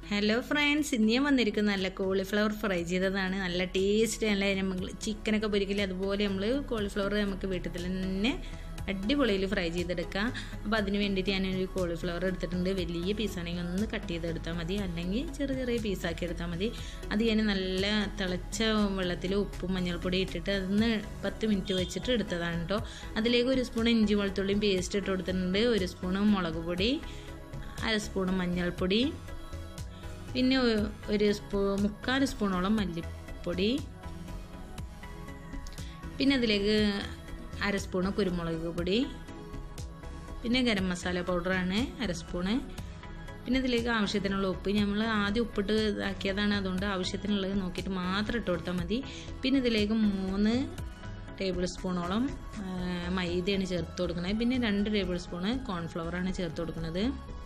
hello friends ഇന്ന് ഞാൻ വന്നിരിക്കുന്നത് നല്ല കോളിഫ്ലവർ ഫ്രൈ ചെയ്തതാണ് നല്ല ടേസ്റ്റ് നല്ല നമ്മൾ ചിക്കനൊക്കെ പൊരിക്കില്ല അതുപോലെ നമ്മൾ കോളിഫ്ലവർ നമുക്ക് വീട്ടിൽ തന്നെ അടിപൊളിയിൽ ഫ്രൈ ചെയ്തെടുക്കാം അപ്പോൾ അതിന് വേണ്ടിയിട്ട് ഞാനൊരു കോളിഫ്ലവർ എടുത്തിട്ടുണ്ട് വലിയ പീസാണെങ്കിൽ ഒന്ന് കട്ട് ചെയ്തെടുത്താൽ മതി അല്ലെങ്കിൽ ചെറിയ ചെറിയ പീസാക്കി എടുത്താൽ മതി അത് ഞാൻ നല്ല തിളച്ച വെള്ളത്തിൽ ഉപ്പും മഞ്ഞൾപ്പൊടി ഇട്ടിട്ട് അതൊന്ന് പത്ത് മിനിറ്റ് വെച്ചിട്ട് എടുത്തതാണ് കേട്ടോ അതിലേക്ക് ഒരു സ്പൂൺ ഇഞ്ചി വെളുത്തുള്ളിയും പേസ്റ്റ് ഇട്ട് കൊടുത്തിട്ടുണ്ട് ഒരു സ്പൂണ് മുളക് പൊടി അര സ്പൂണ് മഞ്ഞൾപ്പൊടി പിന്നെ ഒ- ഒരു സ്പൂ മുക്കാൽ സ്പൂണോളം മല്ലിപ്പൊടി പിന്നെ അതിലേക്ക് അര സ്പൂണ് കുരുമുളക് പൊടി പിന്നെ ഗരം മസാല പൗഡറാണ് അര സ്പൂണ് പിന്നെ ഇതിലേക്ക് ആവശ്യത്തിനുള്ള ഉപ്പ് നമ്മൾ ആദ്യം ഉപ്പിട്ട് ഇതാക്കിയതാണ് അതുകൊണ്ട് ആവശ്യത്തിനുള്ളത് നോക്കിയിട്ട് മാത്രം ഇട്ട് കൊടുത്താൽ മതി പിന്നെ ഇതിലേക്ക് മൂന്ന് ടേബിൾ സ്പൂണോളം ആ, മൈദയാണ് ചേർത്ത് കൊടുക്കുന്നത് പിന്നെ രണ്ട് ടേബിൾ സ്പൂണ് കോൺഫ്ലവറാണ് ചേർത്ത് കൊടുക്കുന്നത്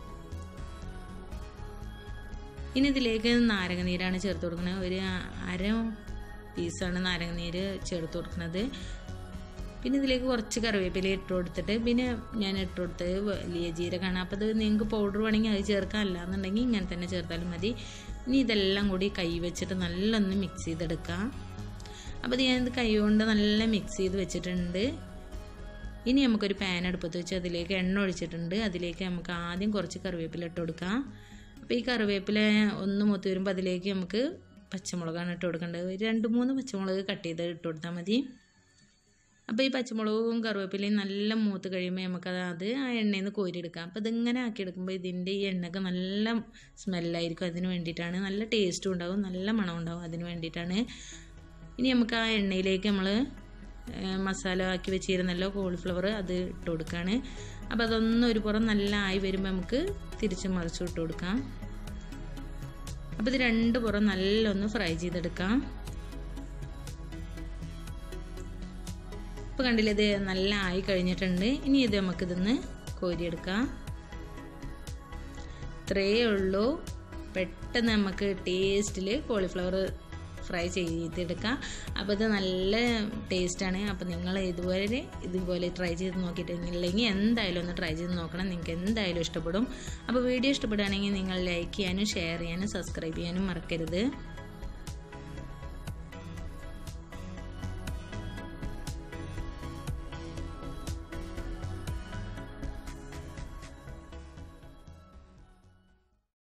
ഇനി ഇതിലേക്ക് നാരങ്ങ നീരാണ് ചേർത്ത് കൊടുക്കുന്നത് ഒരു അര പീസാണ് നാരങ്ങ നീര് ചേർത്ത് കൊടുക്കുന്നത് പിന്നെ ഇതിലേക്ക് കുറച്ച് കറിവേപ്പില ഇട്ട് കൊടുത്തിട്ട് പിന്നെ ഞാൻ ഇട്ട് കൊടുത്തത് വലിയ ജീരകമാണ് അപ്പോൾ അത് നിങ്ങൾക്ക് പൗഡർ വേണമെങ്കിൽ അത് ചേർക്കാം അല്ലാന്നുണ്ടെങ്കിൽ ഇങ്ങനെ തന്നെ ചേർത്താലും മതി ഇനി ഇതെല്ലാം കൂടി കൈ വെച്ചിട്ട് നല്ലൊന്ന് മിക്സ് ചെയ്തെടുക്കാം അപ്പോൾ ഇത് ഞാനിത് കൈ കൊണ്ട് നല്ല മിക്സ് ചെയ്ത് വെച്ചിട്ടുണ്ട് ഇനി നമുക്കൊരു പാൻ അടുപ്പത്ത് വെച്ച് അതിലേക്ക് എണ്ണ ഒഴിച്ചിട്ടുണ്ട് അതിലേക്ക് നമുക്ക് ആദ്യം കുറച്ച് കറിവേപ്പില ഇട്ട് കൊടുക്കാം അപ്പോൾ ഈ കറിവേപ്പില ഒന്ന് മൂത്ത് വരുമ്പോൾ അതിലേക്ക് നമുക്ക് പച്ചമുളകാണ് ഇട്ട് കൊടുക്കേണ്ടത് ഒരു രണ്ട് മൂന്ന് പച്ചമുളക് കട്ട് ചെയ്ത് ഇട്ട് കൊടുത്താൽ മതി അപ്പോൾ ഈ പച്ചമുളകും കറിവേപ്പിലയും നല്ല മൂത്ത് കഴിയുമ്പോൾ നമുക്കത് അത് ആ എണ്ണയിൽ നിന്ന് കോരിയെടുക്കാം അപ്പോൾ ഇതിങ്ങനെ ആക്കിയെടുക്കുമ്പോൾ ഇതിൻ്റെ ഈ എണ്ണയൊക്കെ നല്ല സ്മെല്ലായിരിക്കും അതിന് വേണ്ടിയിട്ടാണ് നല്ല ടേസ്റ്റും ഉണ്ടാവും നല്ല മണം ഉണ്ടാവും അതിന് വേണ്ടിയിട്ടാണ് ഇനി നമുക്ക് ആ എണ്ണയിലേക്ക് നമ്മൾ മസാല ആക്കി വെച്ചിരുന്നല്ലോ കോളിഫ്ലവർ അത് ഇട്ട് കൊടുക്കുകയാണ് അപ്പോൾ അതൊന്നും ഒരു പുറം നല്ല ആയി വരുമ്പോൾ നമുക്ക് തിരിച്ച് മറിച്ച് ഇട്ട് കൊടുക്കാം അപ്പോൾ ഇത് രണ്ട് പുറം നല്ല ഒന്ന് ഫ്രൈ ചെയ്തെടുക്കാം ഇപ്പോൾ കണ്ടില്ലേ ഇത് നല്ല ആയി കഴിഞ്ഞിട്ടുണ്ട് ഇനി ഇത് നമുക്കിതൊന്ന് കോരിയെടുക്കാം ഇത്രയേ ഉള്ളൂ പെട്ടെന്ന് നമുക്ക് ടേസ്റ്റിൽ കോളിഫ്ലവർ ഫ്രൈ ചെയ്തെടുക്കാം അപ്പോൾ ഇത് നല്ല ടേസ്റ്റാണ് അപ്പോൾ നിങ്ങൾ ഇതുവരെ ഇതുപോലെ ട്രൈ ചെയ്ത് നോക്കിയിട്ടില്ലെങ്കിൽ എന്തായാലും ഒന്ന് ട്രൈ ചെയ്ത് നോക്കണം നിങ്ങൾക്ക് എന്തായാലും ഇഷ്ടപ്പെടും അപ്പോൾ വീഡിയോ ഇഷ്ടപ്പെടുകയാണെങ്കിൽ നിങ്ങൾ ലൈക്ക് ചെയ്യാനും ഷെയർ ചെയ്യാനും സബ്സ്ക്രൈബ് ചെയ്യാനും മറക്കരുത്